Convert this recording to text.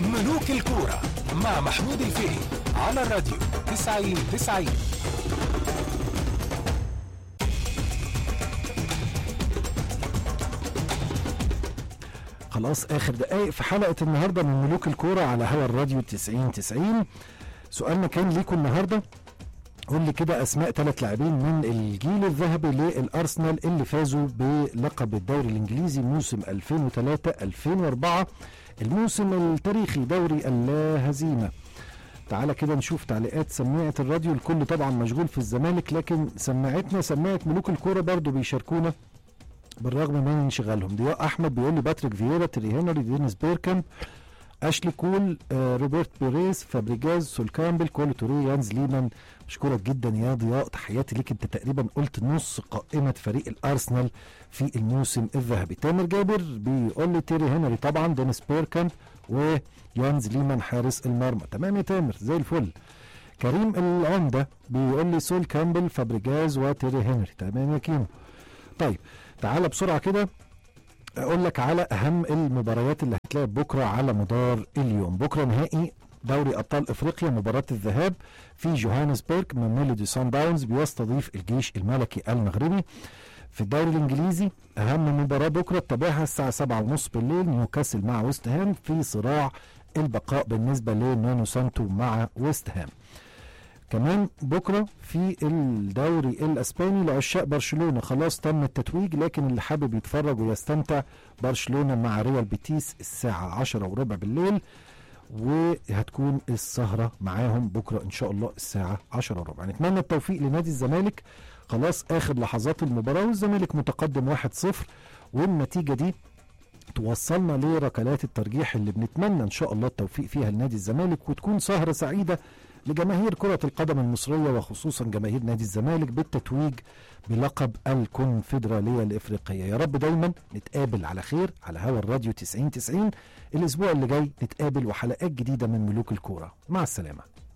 ملوك الكورة مع محمود الفقي على الراديو 90 90 خلاص اخر دقايق في حلقه النهارده من ملوك الكوره على هوا الراديو 90 90 سؤالنا كان ليكم النهارده قول لي كده اسماء ثلاث لاعبين من الجيل الذهبي للارسنال اللي فازوا بلقب الدوري الانجليزي موسم 2003 2004 الموسم التاريخي دوري اللا هزيمه تعالى كده نشوف تعليقات سماعه الراديو الكل طبعا مشغول في الزمالك لكن سماعتنا سماعه ملوك الكوره برضو بيشاركونا بالرغم من انشغالهم ضياء احمد بيقول لي باتريك فييرا تيري هنري دينيس بيركامب اشلي كول آه روبرت بيريز فابريجاز سول كامبل كول توري يانز ليمان بشكرك جدا يا ضياء تحياتي ليك انت تقريبا قلت نص قائمه فريق الارسنال في الموسم الذهبي تامر جابر بيقول لي تيري هنري طبعا دينيس بيركامب ويانز ليمان حارس المرمى تمام يا تامر زي الفل كريم العمده بيقول لي سول كامبل فابريجاز وتيري هنري تمام يا كيمو طيب تعالى بسرعه كده اقول لك على اهم المباريات اللي هتلعب بكره على مدار اليوم بكره نهائي دوري ابطال افريقيا مباراه الذهاب في جوهانسبرج من ميلودي سان داونز بيستضيف الجيش الملكي المغربي في الدوري الانجليزي اهم مباراه بكره تتابعها الساعه 7:30 بالليل نيوكاسل مع ويست هام في صراع البقاء بالنسبه لنونو سانتو مع ويست هام كمان بكره في الدوري الاسباني لعشاق برشلونه خلاص تم التتويج لكن اللي حابب يتفرج ويستمتع برشلونه مع ريال بيتيس الساعه 10 وربع بالليل وهتكون السهره معاهم بكره ان شاء الله الساعه 10 وربع نتمنى التوفيق لنادي الزمالك خلاص اخر لحظات المباراه والزمالك متقدم 1-0 والنتيجه دي توصلنا لركلات الترجيح اللي بنتمنى ان شاء الله التوفيق فيها لنادي الزمالك وتكون سهره سعيده لجماهير كرة القدم المصرية وخصوصا جماهير نادي الزمالك بالتتويج بلقب الكونفدرالية الإفريقية يا رب دايما نتقابل على خير على هوا الراديو 90 90 الأسبوع اللي جاي نتقابل وحلقات جديدة من ملوك الكورة مع السلامة